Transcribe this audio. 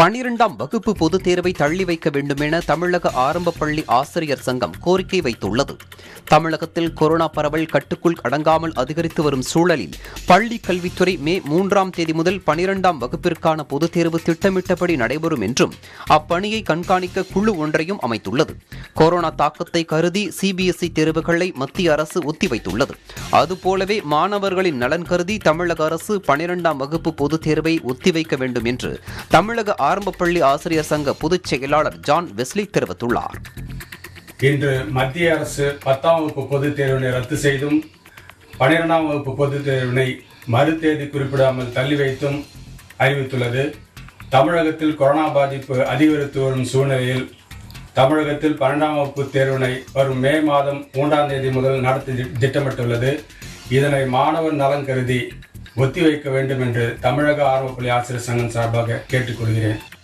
பனிரெண்டாம் வகுப்பு பொதுத் தேர்வை தள்ளி வைக்க வேண்டும் என தமிழக ஆரம்ப பள்ளி ஆசிரியர் சங்கம் கோரிக்கை வைத்துள்ளது தமிழகத்தில் கொரோனா பரவல் கட்டுக்குள் அடங்காமல் அதிகரித்து வரும் சூழலில் பள்ளி கல்வித்துறை மே மூன்றாம் தேதி முதல் பனிரெண்டாம் வகுப்பிற்கான பொதுத் தேர்வு திட்டமிட்டபடி நடைபெறும் என்றும் அப்பணியை கண்காணிக்க குழு ஒன்றையும் அமைத்துள்ளது கொரோனா தாக்கத்தை கருதி சிபிஎஸ்இ தேர்வுகளை மத்திய அரசு ஒத்திவைத்துள்ளது அதுபோலவே மாணவர்களின் நலன் கருதி தமிழக அரசு பனிரெண்டாம் வகுப்பு பொதுத் தேர்வை ஒத்திவைக்க வேண்டும் என்று தமிழக ஆரம்ப பள்ளி ஆசிரியர் சங்க பொதுச் செயலாளர் ஜான் வெஸ்லி தெரிவித்துள்ளார் இன்று மத்திய அரசு பத்தாம் வகுப்பு பொதுத் தேர்வினை ரத்து செய்தும் பன்னிரெண்டாம் வகுப்பு பொதுத் தேர்வினை மறு தேதி குறிப்பிடாமல் தள்ளி வைத்தும் அறிவித்துள்ளது தமிழகத்தில் கொரோனா பாதிப்பு அதிகரித்து வரும் சூழ்நிலையில் தமிழகத்தில் பன்னெண்டாம் வகுப்பு தேர்வினை வரும் மே மாதம் மூன்றாம் தேதி முதல் நடத்தி தி- திட்டமிட்டுள்ளது இதனை மாணவர் நலன் கருதி ஒத்திவைக்க வேண்டும் என்று தமிழக ஆர்வப்பள்ளி ஆசிரியர் சங்கம் சார்பாக கேட்டுக்கொள்கிறேன்